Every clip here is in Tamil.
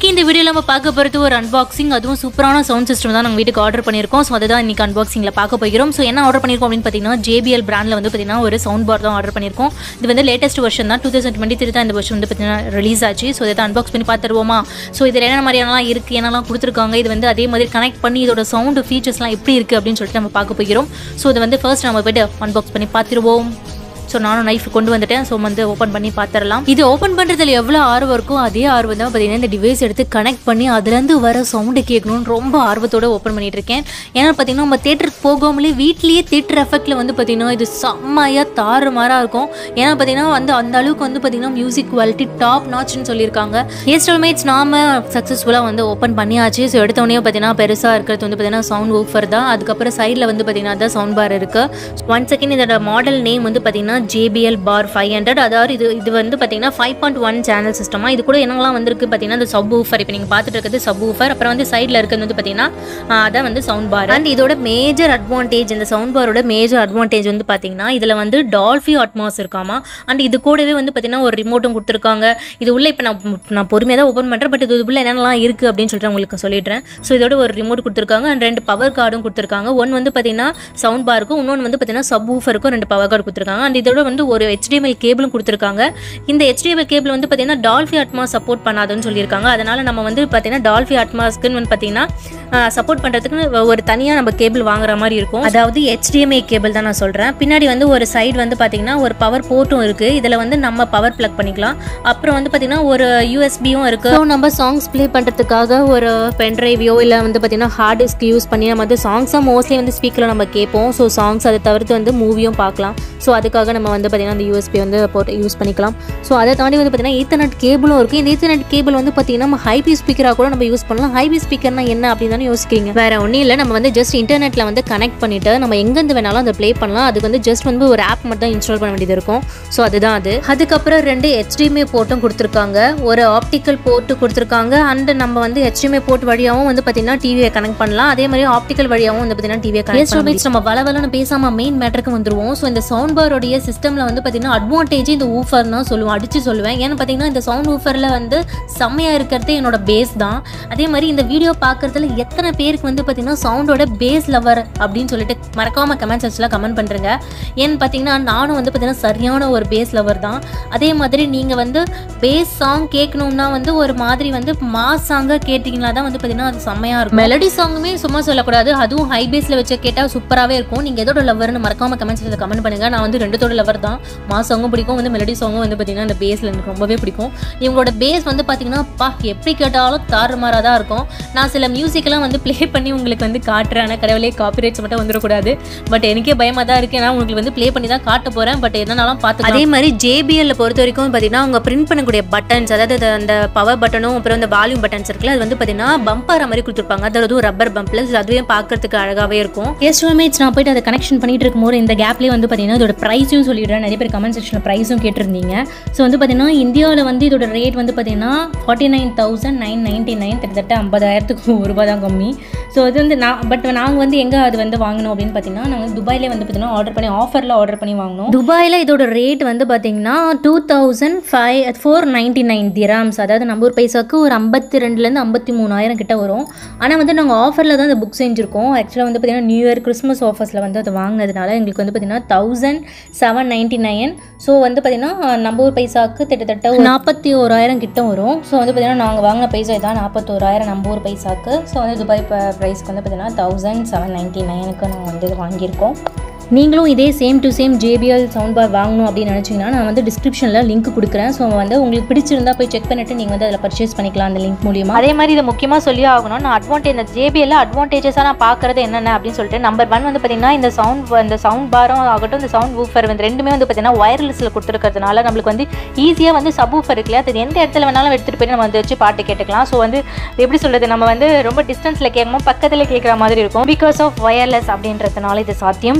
இன்னைக்கு இந்த வீடியோவில் நம்ம பார்க்க போகிறது ஒரு அன்பாக்சிங் அதுவும் சூப்பரான சவுண்ட் சிஸ்டம் தான் நாங்கள் வீட்டுக்கு ஆர்டர் பண்ணியிருக்கோம் ஸோ அதுதான் இன்னைக்கு அன்பாக்சிங்கில் பார்க்க போகிறோம் ஸோ என்ன ஆர்டர் பண்ணியிருக்கோம் அப்படின்னு பார்த்தீங்கன்னா ஜேபிஎல் பிராண்டில் வந்து பார்த்தீங்கன்னா ஒரு சவுண்ட் பார் தான் ஆர்டர் பண்ணியிருக்கோம் இது வந்து லேட்டஸ்ட் வருஷன் தான் டூ தௌசண்ட் டுவெண்ட்டி த்ரீ தான் இந்த வருஷம் வந்து பார்த்தீங்கன்னா ரிலீஸ் ஆச்சு ஸோ இதை அன்பாக்ஸ் பண்ணி பார்த்துருவோமா ஸோ இதில் என்ன மாதிரியானலாம் இருக்குது என்னெல்லாம் கொடுத்துருக்காங்க இது வந்து அதே மாதிரி கனெக்ட் பண்ணி இதோட சவுண்டு ஃபீச்சர்ஸ்லாம் எப்படி இருக்குது அப்படின்னு சொல்லிட்டு நம்ம பார்க்க போகிறோம் ஸோ இதை வந்து ஃபர்ஸ்ட் நம்ம போய்ட்டு அன்பாக்ஸ் பண்ணி பார்த்துருவோம் ஸோ நானும் நைஃப் கொண்டு வந்துட்டேன் ஸோ வந்து ஓப்பன் பண்ணி பார்த்துடலாம் இது ஓப்பன் பண்ணுறதுல எவ்வளோ ஆர்வம் இருக்கோ அதே ஆர்வம் தான் பார்த்தீங்கன்னா இந்த டிவைஸ் எடுத்து கனெக்ட் பண்ணி அதுலேருந்து வர சவுண்டு கேட்கணும்னு ரொம்ப ஆர்வத்தோட ஓப்பன் பண்ணிட்டு இருக்கேன் ஏன்னா பார்த்தீங்கன்னா நம்ம தேட்டருக்கு போகாமலே வீட்லேயே தேட்டர் எஃபெக்ட்டில் வந்து பார்த்தீங்கன்னா இது செம்மையாக தாறு மாறாக இருக்கும் ஏன்னா பார்த்தீங்கன்னா வந்து அந்த அளவுக்கு வந்து பார்த்தீங்கன்னா மியூசிக் குவாலிட்டி டாப் நாச்னு சொல்லியிருக்காங்க ஏஸ்டல்மேட்ஸ் நாம சக்ஸஸ்ஃபுல்லாக வந்து ஓப்பன் பண்ணியாச்சு ஸோ எடுத்தோடனே பார்த்தீங்கன்னா பெருசாக இருக்கிறது வந்து பார்த்தீங்கன்னா சவுண்ட் ஊஃபர் தான் அதுக்கப்புறம் சைடில் வந்து பார்த்தீங்கன்னா தான் சவுண்ட் பார் இருக்குது ஒன் செகண்ட் இதோட மாடல் நேம் வந்து பார்த்தீங்கன்னா ஜேபிஎல் பார் ஃபைவ் ஹண்ட்ரட் அதாவது இது இது வந்து பார்த்தீங்கன்னா ஃபைவ் பாயிண்ட் ஒன் சேனல் சிஸ்டமா இது கூட என்னெல்லாம் வந்திருக்கு பார்த்தீங்கன்னா இந்த சப் ஊஃபர் இப்போ நீங்கள் பார்த்துட்டு இருக்கிறது சப் ஊஃபர் அப்புறம் வந்து சைடில் இருக்கிறது வந்து பார்த்தீங்கன்னா ஆஹ், அதான் வந்து சவுண்ட் பார் அண்ட் இதோட மேஜர் அட்வான்டேஜ் இந்த சவுண்ட் பாரோட மேஜர் அட்வான்டேஜ் வந்து பார்த்தீங்கன்னா இதில் வந்து டால்ஃபி அட்மாஸ் இருக்காமா அண்ட் இது கூடவே வந்து பார்த்தீங்கன்னா ஒரு ரிமோட்டும் கொடுத்துருக்காங்க இது உள்ள இப்போ நான் நான் பொறுமையாக தான் ஓப்பன் பண்ணுறேன் பட் இது உள்ள என்னென்னலாம் இருக்குது அப்படின்னு சொல்லிட்டு உங்களுக்கு சொல்லிடுறேன் ஸோ இதோட ஒரு ரிமோட் கொடுத்துருக்காங்க அண்ட் ரெண்டு பவர் கார்டும் கொடுத்துருக்காங்க ஒன் வந்து பார்த்தீங்கன்னா சவுண்ட் பாருக்கும் இன்னொன்று வந்து பார்த்தீங்கன்னா சப் ஊஃபருக்கும் ரெண்டு பவர் கார்டு கொடுத்துருக்காங்க அண்ட் இதோட வந்து ஒரு HDMI கேபிளும் கொடுத்துருக்காங்க இந்த HDMI கேபிள் வந்து பார்த்தீங்கன்னா டால்ஃபி அட்மாஸ் சப்போர்ட் பண்ணாதுன்னு சொல்லியிருக்காங்க அதனால நம்ம வந்து பார்த்தீங்கன்னா டால்ஃபி அட்மாஸ்க்குன்னு வந்து பார்த்தீங்கன்னா சப்போர்ட் பண்ணுறதுக்கு ஒரு தனியாக நம்ம கேபிள் வாங்குற மாதிரி இருக்கும் அதாவது HDMI கேபிள் தான் நான் சொல்கிறேன் பின்னாடி வந்து ஒரு சைடு வந்து பார்த்தீங்கன்னா ஒரு பவர் போர்ட்டும் இருக்குது இதில் வந்து நம்ம பவர் ப்ளக் பண்ணிக்கலாம் அப்புறம் வந்து பார்த்தீங்கன்னா ஒரு யூஎஸ்பியும் இருக்குது ஸோ நம்ம சாங்ஸ் ப்ளே பண்ணுறதுக்காக ஒரு பென்ட்ரைவையோ இல்லை வந்து பார்த்தீங்கன்னா ஹார்ட் டிஸ்க் யூஸ் பண்ணி நம்ம வந்து சாங்ஸாக மோஸ்ட்லி வந்து ஸ்பீக்கரில் நம்ம கேட்போம் ஸோ சாங்ஸ் அதை தவிர்த்து வந்து மூவியும் பார்க்கலாம் ஸோ அதுக்காக நம்ம வந்து பார்த்தீங்கன்னா அந்த யூஎஸ்பி வந்து போட்டு யூஸ் பண்ணிக்கலாம் ஸோ அதை தாண்டி வந்து பார்த்தீங்கன்னா ஈத்தர்நெட் கேபிளும் இருக்குது இந்த ஈத்தர்நெட் கேபிள் வந்து பார்த்தீங்கன்னா நம்ம ஹைபி ஸ்பீக்கராக கூட நம்ம யூஸ் பண்ணலாம் ஹைபி ஸ்பீக்கர்னா என்ன அப்படின்னு தானே யோசிக்கிறீங்க வேற ஒன்றும் இல்லை நம்ம வந்து ஜஸ்ட் இன்டர்நெட்டில் வந்து கனெக்ட் பண்ணிட்டு நம்ம எங்கேருந்து வேணாலும் அதை ப்ளே பண்ணலாம் அதுக்கு வந்து ஜஸ்ட் வந்து ஒரு ஆப் மட்டும் தான் இன்ஸ்டால் பண்ண வேண்டியது இருக்கும் ஸோ அதுதான் அது அதுக்கப்புறம் ரெண்டு HDMI போர்ட்டும் கொடுத்துருக்காங்க ஒரு ஆப்டிக்கல் போர்ட்டு கொடுத்துருக்காங்க அண்ட் நம்ம வந்து HDMI போர்ட் வழியாகவும் வந்து பார்த்தீங்கன்னா டிவியை கனெக்ட் பண்ணலாம் அதே மாதிரி ஆப்டிக்கல் வழியாகவும் வந்து பார்த்தீங்கன்னா டிவியை கனெக்ட் பண்ணலாம் நம்ம வள வளன்னு பேசாம மெயின் மேட்டருக்கு வந்துருவோம் ஸோ இந்த சவுண்ட் பாரோடைய சிஸ்டமில் வந்து பார்த்தீங்கன்னா அட்வான்டேஜ் இந்த ஊஃபர் தான் சொல்லுவேன் அடிச்சு சொல்லுவேன் ஏன்னு பார்த்தீங்கன்னா இந்த சவுண்ட் ஊஃபரில் வந்து செம்மையாக இருக்கிறது என்னோட பேஸ் தான் அதே மாதிரி இந்த வீடியோ பார்க்குறதுல எத்தனை பேருக்கு வந்து பார்த்தீங்கன்னா சவுண்டோட பேஸ் லவர் அப்படின்னு சொல்லிட்டு மறக்காம கமெண்ட் செக்ஷனில் கமெண்ட் பண்ணுறேங்க ஏன்னு பார்த்தீங்கன்னா நானும் வந்து பார்த்தீங்கன்னா சரியான ஒரு பேஸ் லவர் தான் அதே மாதிரி நீங்கள் வந்து பேஸ் சாங் கேட்கணும்னா வந்து ஒரு மாதிரி வந்து மாஸ் சாங்காக கேட்டிங்கன்னா தான் வந்து பார்த்தீங்கன்னா அது செம்மையாக இருக்கும் மெலடி சாங்குமே சும்மா சொல்லக்கூடாது அதுவும் ஹை பேஸில் வச்சு கேட்டால் சூப்பராகவே இருக்கும் நீங்கள் எதோட லவர்னு மறக்காம கமெண்ட் செக்ஷனில் கமெண்ட் பண்ணுங்கள் நான் வந்து ரெண்டுத்தோட லவர் தான் மாஸ் சாங்கும் பிடிக்கும் வந்து மெலடி சாங்கும் வந்து பார்த்தீங்கன்னா இந்த பேஸில் எனக்கு ரொம்பவே பிடிக்கும் இவங்களோட பேஸ் வந்து பார்த்தீங்கன்னா பா எப்படி கேட்டாலும் தாறுமாறாக தான் இருக்கும் நான் சில மியூசிக்கெல்லாம் வந்து ப்ளே பண்ணி உங்களுக்கு வந்து காட்டுறேன் ஆனால் கடவுளே காப்பிரைட்ஸ் மட்டும் வந்துடக்கூடாது பட் எனக்கே பயமாக தான் இருக்குது நான் உங்களுக்கு வந்து ப்ளே பண்ணி தான் காட்ட போகிறேன் பட் என்னன்னாலும் பார்த்து அதே மாதிரி ஜேபிஎல்ல பொறுத்த வரைக்கும் பார்த்தீங்கன்னா அவங்க பிரிண்ட் பண்ணக்கூடிய பட்டன்ஸ் அதாவது இது அந்த பவர் பட்டனும் அப்புறம் இந்த வால்யூம் பட்டன்ஸ் இருக்குல்ல அது வந்து பார்த்தீங்கன்னா பம்பர் மாதிரி கொடுத்துருப்பாங்க அதாவது ரப்பர் பம்ப்ல அதுவே பார்க்கறதுக்கு அழகாகவே இருக்கும் எஸ்டிமேட்ஸ் நான் போயிட்டு அதை கனெக்ஷன் பண்ணிட்டு இருக்கும்போது இந்த கேப்லேயே வந்து பார்த்தீங்கன்னா இதோட ப்ரைஸும் சொல்லிடுறேன் நிறைய பேர் கமெண்ட் செக்ஷனில் ப்ரைஸும் கேட்டிருந்தீங்க ஸோ வந்து பார்த்தீங்கன்னா இந்தியாவில் வந்து இதோட ரேட் வந்து பார்த்தீங்கன்னா forty nine thousand nine ninety nine கிட்டத்தட்ட ஐம்பதாயிரத்துக்கு ஒரு ரூபா தான் கம்மி ஸோ இது வந்து நான் பட் நாங்கள் வந்து எங்கே அது வந்து வாங்கணும் அப்படின்னு பார்த்தீங்கன்னா நாங்கள் துபாயிலே வந்து பார்த்தீங்கன்னா ஆர்டர் பண்ணி ஆஃபரில் ஆர்டர் பண்ணி வாங்கினோம் துபாயில் இதோட ரேட் வந்து பார்த்தீங்கன்னா two thousand five four ninety nine dirhams அதாவது நம்ம ஒரு பைசாக்கு ஒரு ஐம்பத்தி ரெண்டுலேருந்து ஐம்பத்தி மூணாயிரம் கிட்ட வரும் ஆனால் வந்து நாங்கள் ஆஃபரில் தான் இந்த புக் செஞ்சுருக்கோம் ஆக்சுவலாக வந்து பார்த்தீங்கன்னா நியூ இயர் கிறிஸ்மஸ் ஆஃபர்ஸில் வந்து அதை வாங்கினதுனால எங்களுக்கு வந்து பார்த்தீங்கன்னா thousand seven ninety nine so வந்து பார்த்தீங்கன்னா நம்ம ஒரு பைசாக்கு கிட்டத்தட்ட ஒரு நாற்பத்தி ஓராயிரம் கிட்ட வரும் ஸோ வந்து பார்த்தீங்கன்னா நாங்கள் வாங்கின பைசா இதான் நாற்பத்தோராயிரம் நம்ம ஊர் பைசாக்கு ஸோ வந்து துபாய் ப்ரைஸ்க்கு வந்து பார்த்தீங்கன்னா தௌசண்ட் செவன் நைன்ட்டி நைனுக்கு நாங்கள் வந்து இது வாங்கியிருக்கோம் நீங்களும் இதே same to same JBL sound bar வாங்கணும் அப்படின்னு நினச்சிங்கன்னா நான் வந்து டிஸ்கிரிப்ஷனில் லிங்க் கொடுக்குறேன் ஸோ வந்து உங்களுக்கு பிடிச்சிருந்தா போய் செக் பண்ணிவிட்டு நீங்கள் வந்து அதில் பர்ச்சேஸ் பண்ணிக்கலாம் அந்த லிங்க் மூலியமாக அதே மாதிரி இதை முக்கியமாக சொல்லி ஆகணும் நான் அட்வான்டேஜ் இந்த ஜேபிஎல்ல அட்வான்டேஜஸாக நான் பார்க்குறது என்னென்ன அப்படின்னு சொல்லிட்டு நம்பர் ஒன் வந்து பார்த்தீங்கன்னா இந்த சவுண்ட் இந்த சவுண்ட் பாரும் ஆகட்டும் இந்த சவுண்ட் ஊஃபர் வந்து ரெண்டுமே வந்து பார்த்தீங்கன்னா ஒயர்லெஸில் கொடுத்துருக்கிறதுனால நம்மளுக்கு வந்து ஈஸியாக வந்து சப் ஊஃபர் இருக்குல்லையா அது எந்த இடத்துல வேணாலும் எடுத்துகிட்டு போய் நம்ம வந்து வச்சு பாட்டு கேட்டுக்கலாம் ஸோ வந்து எப்படி சொல்கிறது நம்ம வந்து ரொம்ப டிஸ்டன்ஸில் கேட்கணும் பக்கத்தில் கேட்குற மாதிரி இருக்கும் பிகாஸ் ஆஃப் ஒயர்லெஸ் அப்படின்றதுனால இது சாத்தியம் ஸோ நம்பர்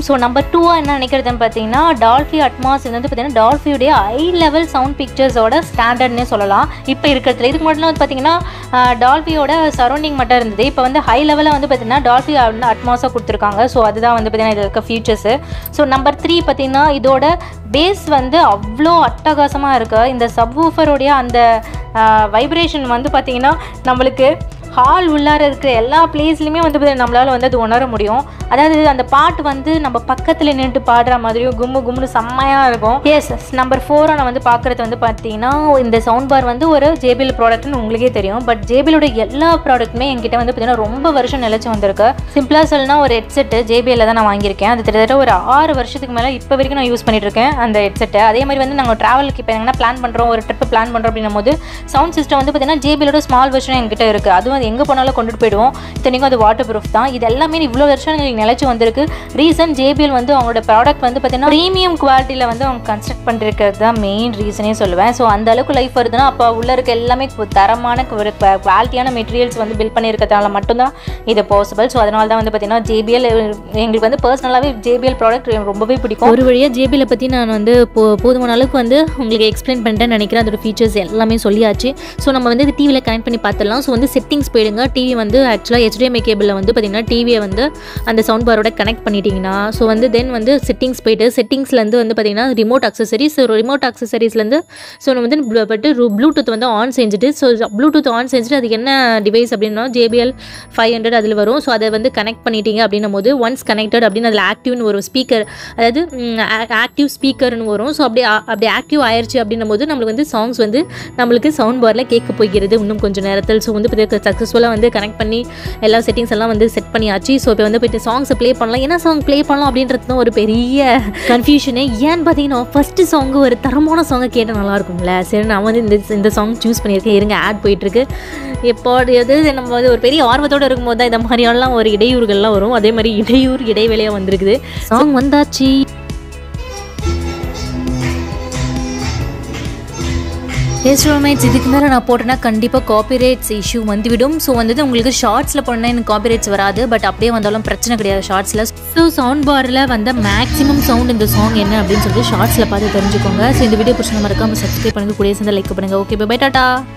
நம்பர் டூவாக என்ன நினைக்கிறதுன்னு பார்த்தீங்கன்னா டால்ஃபி அட்மாஸ் இது வந்து பார்த்தீங்கன்னா டால்ஃபியுடைய ஹை லெவல் சவுண்ட் பிக்சர்ஸோட ஸ்டாண்டர்ட்னே சொல்லலாம் இப்போ இருக்கிறதுல இதுக்கு மட்டும் வந்து பார்த்தீங்கன்னா டால்ஃபியோட சரௌண்டிங் மட்டும் இருந்தது இப்போ வந்து ஹை லெவலில் வந்து பார்த்தீங்கன்னா டால்ஃபி வந்து அட்மாஸாக கொடுத்துருக்காங்க ஸோ அதுதான் வந்து பார்த்தீங்கன்னா இது இருக்க ஃபீச்சர்ஸு ஸோ நம்பர் த்ரீ பார்த்தீங்கன்னா இதோட பேஸ் வந்து அவ்வளோ அட்டகாசமாக இருக்குது இந்த சப்வூஃபருடைய அந்த வைப்ரேஷன் வந்து பார்த்தீங்கன்னா நம்மளுக்கு ஹால் உள்ளார இருக்கிற எல்லா பிளேஸ்லையுமே வந்து பார்த்தீங்கன்னா நம்மளால் வந்து அது உணர முடியும் அதாவது அந்த பாட்டு வந்து நம்ம பக்கத்தில் நின்று பாடுற மாதிரியும் கும்மு கும்னு செம்மையாக இருக்கும் எஸ் நம்பர் ஃபோரை நான் வந்து பார்க்குறது வந்து பார்த்தீங்கன்னா இந்த சவுண்ட் பார் வந்து ஒரு ஜேபிஎல் ப்ராடக்ட்னு உங்களுக்கே தெரியும் பட் ஜேபிஎலோட எல்லா ப்ராடக்ட்டுமே என்கிட்ட வந்து பார்த்தீங்கன்னா ரொம்ப வருஷம் நிலச்சி வந்திருக்கு சிம்பிளாக சொல்லணும்னா ஒரு ஹெட்செட்டு ஜேபிஎல்ல தான் நான் வாங்கியிருக்கேன் அது கிட்டத்தட்ட ஒரு ஆறு வருஷத்துக்கு மேலே இப்போ வரைக்கும் நான் யூஸ் பண்ணிட்டு இருக்கேன் அந்த ஹெட்செட்டை அதே மாதிரி வந்து நாங்கள் ட்ராவலுக்கு இப்போ எங்கன்னா பிளான் பண்ணுறோம் ஒரு ட்ரிப் பிளான் பண்ணுறோம் அப்படின்னும் போது சவுண்ட் சிஸ்டம் வந்து பார்த்தீங்கன்னா ஜேபிஎலோட ஸ்மால் வெர்ஷன் என்கிட்ட இருக்குது அதுவும் அது எங்கே போனாலும் கொண்டுட்டு போயிடுவோம் இத்தனைக்கும் அது வாட்டர் ப்ரூஃப் தான் இது எல்லாமே இவ்வளோ வருஷம் எங்களுக்கு நிலச்சி வந்திருக்கு ரீசன் ஜேபிஎல் வந்து அவங்களோட ப்ராடக்ட் வந்து பார்த்தீங்கன்னா ப்ரீமியம் குவாலிட்டியில் வந்து அவங்க கன்ஸ்ட்ரக்ட் பண்ணிருக்கிறது தான் மெயின் ரீசனே சொல்லுவேன் ஸோ அந்த அளவுக்கு லைஃப் வருதுன்னா அப்போ உள்ள இருக்க எல்லாமே கு- தரமான ஒரு குவாலிட்டியான மெட்டீரியல்ஸ் வந்து பில்ட் பண்ணியிருக்கிறதால மட்டும்தான் இது பாசிபிள் ஸோ அதனால தான் வந்து பார்த்தீங்கன்னா ஜேபிஎல் எங்களுக்கு வந்து பர்சனலாகவே ஜேபிஎல் ப்ராடக்ட் ரொம்பவே பிடிக்கும் ஒரு வழியாக ஜேபிஎல் பற்றி நான் வந்து போ போதுமான அளவுக்கு வந்து உங்களுக்கு எக்ஸ்பிளைன் பண்ணிட்டேன்னு நினைக்கிறேன் அதோட ஃபீச்சர்ஸ் எல்லாமே சொல்லியாச்சு ஸோ நம்ம வந்து இது டிவியில் கனெக்ட் பண்ணி பார்த்துடலாம் ஸோ வந்து செட்டிங்ஸ் போயிடுங்க டிவி வந்து ஆக்சுவலாக HDMI கேபிளில் வந்து பார்த்தீங்கன்னா டிவியை வந்து அந்த சவுண்ட் பாரோட கனெக்ட் பண்ணிட்டீங்கன்னா ஸோ வந்து தென் வந்து செட்டிங்ஸ் போயிட்டு செட்டிங்ஸ்லேருந்து வந்து பார்த்தீங்கன்னா ரிமோட் அக்சசரிஸ் ரிமோட் அக்சசரிஸ்லேருந்து ஸோ நம்ம வந்து ப்ளூ- பட்டு ப்ளூடூத் வந்து ஆன் செஞ்சுட்டு ஸோ ப்ளூடூத் ஆன் செஞ்சுட்டு அதுக்கு என்ன டிவைஸ் அப்படின்னா ஜேபிஎல் ஃபைவ் ஹண்ட்ரட் அதில் வரும் ஸோ அதை வந்து கனெக்ட் பண்ணிட்டீங்க அப்படின்னும் போது ஒன்ஸ் கனெக்டட் அப்படின்னு அதில் ஆக்டிவ்னு வரும் ஸ்பீக்கர் அதாவது ஆக்டிவ் ஸ்பீக்கர்னு வரும் ஸோ அப்படி ஆ- அப்படி ஆக்டிவ் ஆயிருச்சு அப்படின்னும் போது நம்மளுக்கு வந்து சாங்ஸ் வந்து நம்மளுக்கு சவுண்ட் பாரில் கேட்க போகிறது இன்னும் கொஞ்சம் நேரத்தில் ஸோ வந்து இப்போ சக்ஸஸ்ஃபுல்லாக வந்து கனெக்ட் பண்ணி எல்லா செட்டிங்ஸ் எல்லாம் வந்து செட் பண்ணியாச்சு ஸோ இப்போ வந்து போயிட்டு சாங்ஸை ப்ளே பண்ணலாம் என்ன சாங் ப்ளே பண்ணலாம் அப்படின்றது தான் ஒரு பெரிய கன்ஃபியூஷனு ஏன்னு பார்த்தீங்கன்னா ஃபஸ்ட்டு சாங்கு ஒரு தரமான சாங்கை கேட்டால் நல்லா இருக்கும்ல சரி நான் வந்து இந்த இந்த சாங் சூஸ் பண்ணியிருக்கேன் இருங்க ஆட் போயிட்டுருக்கு எப்போ எது நம்ம வந்து ஒரு பெரிய ஆர்வத்தோடு இருக்கும்போது தான் இந்த மாதிரியெல்லாம் ஒரு இடையூறுகள்லாம் வரும் அதே மாதிரி இடையூறு இடைவேளையாக வந்திருக்குது சாங் வந்தாச்சு எஸ் ரோமேட்ஸ் இதுக்கு மேலே நான் போட்டேன்னா கண்டிப்பாக காப்பிரைட்ஸ் இஷ்யூ வந்துவிடும் ஸோ வந்து உங்களுக்கு ஷார்ட்ஸில் போனால் எனக்கு காப்பிரைட்ஸ் வராது பட் அப்படியே வந்தாலும் பிரச்சனை கிடையாது ஷார்ட்ஸில் ஸோ சவுண்ட் பாரில் வந்த மேக்ஸிமம் சவுண்ட் இந்த சாங் என்ன அப்படின்னு சொல்லிட்டு ஷார்ட்ஸில் பார்த்து தெரிஞ்சுக்கோங்க ஸோ இந்த வீடியோ பிடிச்ச மறக்காம சப்ஸ்கிரைப் பண்ணுங்க கூட சேர்ந்து லைக் பண்ணுங்கள் ஓகே பை டாட்டா